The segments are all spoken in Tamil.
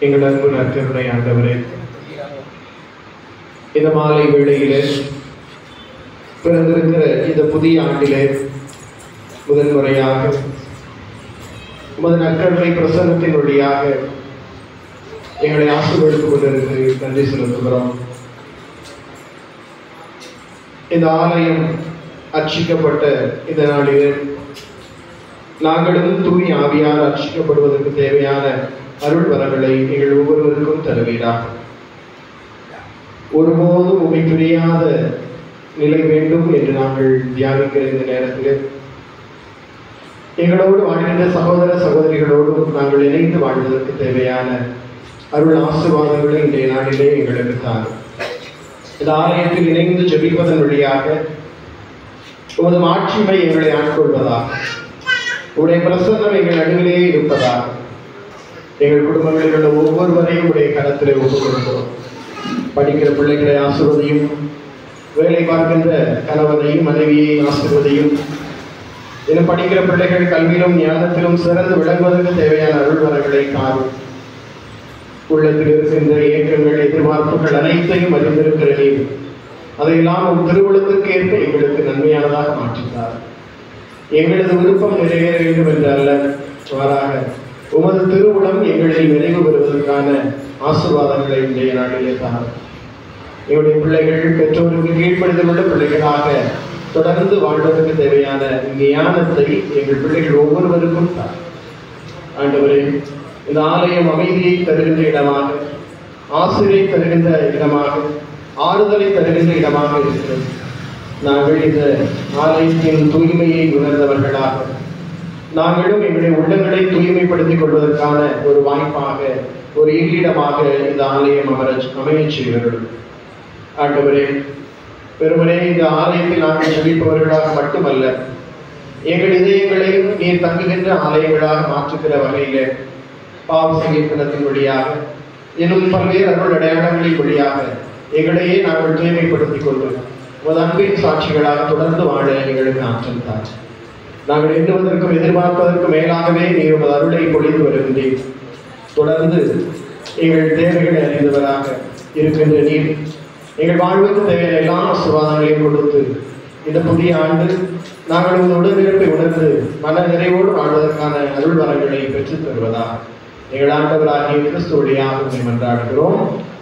எங்கள் அன்பு நற்கருணை ஆண்டவரே இந்த மாலை வேளையிலே பிறந்திருக்கிற இந்த புதிய ஆண்டிலே முதல் முறையாக உமது நற்கருணை பிரசன்னத்தின் வழியாக எங்களை ஆசீர்வதித்துக் கொண்டிருக்கு நன்றி செலுத்துகிறோம் இந்த ஆலயம் அர்ச்சிக்கப்பட்ட இந்த நாளிலே நாங்களும் தூய் ஆவியால் அர்ச்சிக்கப்படுவதற்கு தேவையான அருள் வரங்களை எங்கள் ஒவ்வொருவருக்கும் தருவீராக ஒருபோதும் உமை பிரியாத நிலை வேண்டும் என்று நாங்கள் தியானிக்கிற இந்த நேரத்தில் எங்களோடு வாழ்கின்ற சகோதர சகோதரிகளோடும் நாங்கள் இணைந்து வாழ்வதற்கு தேவையான அருள் ஆசீர்வாதங்களை இன்றைய நாளிலே எங்களுக்கு தாரும் இந்த ஆலயத்தில் இணைந்து ஜெபிப்பதன் வழியாக உமது மாட்சிமை எங்களை ஆட்கொள்வதாக உடைய பிரசன்னம் எங்கள் நடுவிலே இருப்பதாக எங்கள் குடும்பங்களில் உள்ள ஒவ்வொருவரையும் உடைய கரத்திலே ஒப்புக் கொடுக்கிறோம் படிக்கிற பிள்ளைகளை ஆசிர்வதையும் வேலை பார்க்கின்ற கணவனையும் மனைவியை ஆசிர்வதையும் இன்னும் படிக்கிற பிள்ளைகள் கல்வியிலும் ஞானத்திலும் சிறந்து விளங்குவதற்கு தேவையான அருள்வரங்களை காரும் உள்ளத்தில் இருக்கின்ற இயக்கங்கள் எதிர்பார்ப்புகள் அனைத்தையும் அறிந்திருக்கிற நீர் அதையெல்லாம் உன் திருவுளத்திற்கு ஏற்ப எங்களுக்கு நன்மையானதாக மாற்றுகிறார் எங்களது விருப்பம் நிறைவேற வேண்டும் என்று அல்ல மாறாக உமது திருவுளம் எங்களில் நிறைவு பெறுவதற்கான ஆசீர்வாதங்களை இன்றைய நாளிலே தார் எங்களுடைய பிள்ளைகள் பெற்றோருக்கு கீழ்ப்படிதல் உள்ள பிள்ளைகளாக தொடர்ந்து வாழ்வதற்கு தேவையான ஞானத்தை எங்கள் பிள்ளைகள் ஒவ்வொருவருக்கும் தார் ஆண்டவரே இந்த ஆலயம் அமைதியை தருகின்ற இடமாக ஆசிரியை தருகின்ற இடமாக ஆறுதலை தருகின்ற இடமாக இருக்கிறது நாங்கள் இந்த ஆலயத்தின் தூய்மையை உணர்ந்தவர்களாக நாங்களும் எங்களுடைய உள்ளங்களை தூய்மைப்படுத்திக் கொள்வதற்கான ஒரு வாய்ப்பாக ஒரு இல்லிடமாக இந்த ஆலயம் அமர அமையச் செய்கிறது ஆண்டவரே பெருமனே இந்த ஆலயத்தில் நாங்கள் ஜெபிப்பவர்களாக மட்டுமல்ல எங்கள் இதயங்களையும் நீர் தங்குகின்ற ஆலயங்களாக மாற்றுகிற வகையிலே பாவ சங்கீர்த்தனத்தின் வழியாக இன்னும் பல்வேறு அருள் அடையாளங்களின் வழியாக எங்களையே நாங்கள் தூய்மைப்படுத்திக் கொண்டு உமது அன்பின் சாட்சிகளாக தொடர்ந்து வாழ எங்களுக்கு ஆற்றல் தார் நாங்கள் எண்ணுவதற்கும் எதிர்பார்ப்பதற்கும் மேலாகவே நீர் உமது அருளை பொழிந்து வருகின்றீர் தொடர்ந்து எங்கள் தேவைகளை அறிந்தவராக இருக்கின்ற நீர் எங்கள் வாழ்வுக்கு தேவையான எல்லா ஆசீர்வாதங்களையும் கொடுத்து இந்த புதிய ஆண்டு நாங்கள் உங்கள் உடனிருப்பை உணர்ந்து மன நிறைவோடு வாழ்வதற்கான அருள் வரங்களை பெற்றுத் தருவதாக எங்கள் ஆண்டவராகிய கிறிஸ்து வழியாக உண்மை மன்றாடுகிறோம்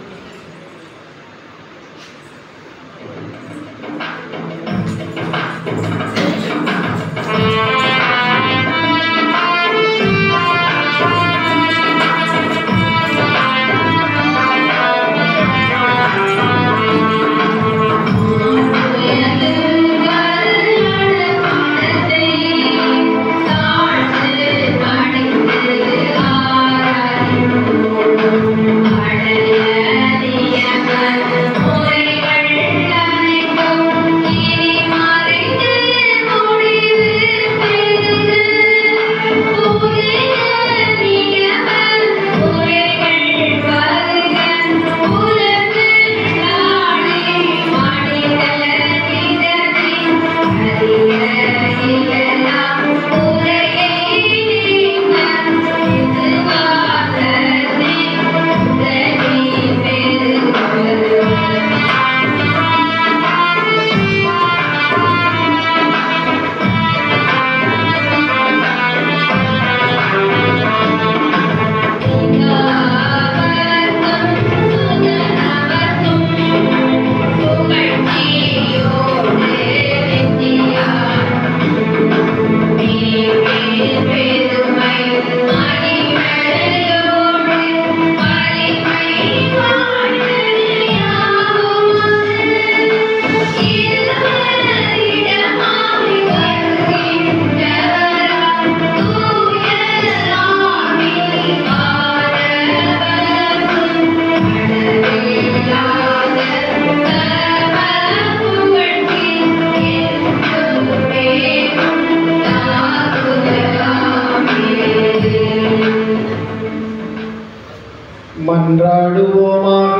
மன்றாடுவோமாக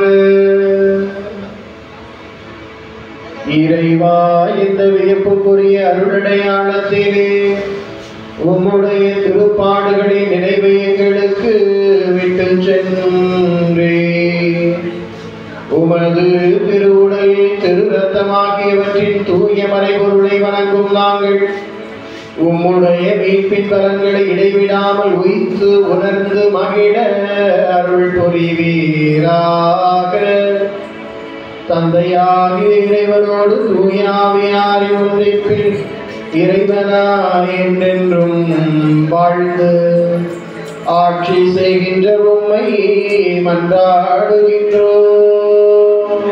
இறைவா இந்த வியப்புக்குரிய அருளடையாளத்திலே உம்முடைய திருப்பாடுகளின் நினைவை எங்களுக்கு விட்டு செல்லும் உமது திருவுடல் திரு ரத்தமாகியவற்றின் தூய மறைபொருளை வணங்கும் நாங்கள் உம்முடைய மீட்பின் பலன்களை இடைவிடாமல் உய்த்து உணர்ந்து மகிழ அருள் புரிவீராக தந்தையாகிய இறைவனோடு தூயாவியாரின் ஒன்றிப்பில் இறைவனாய் என்றென்றும் வாழ்ந்து ஆட்சி செய்கின்ற உம்மை மன்றாடுகின்றோம்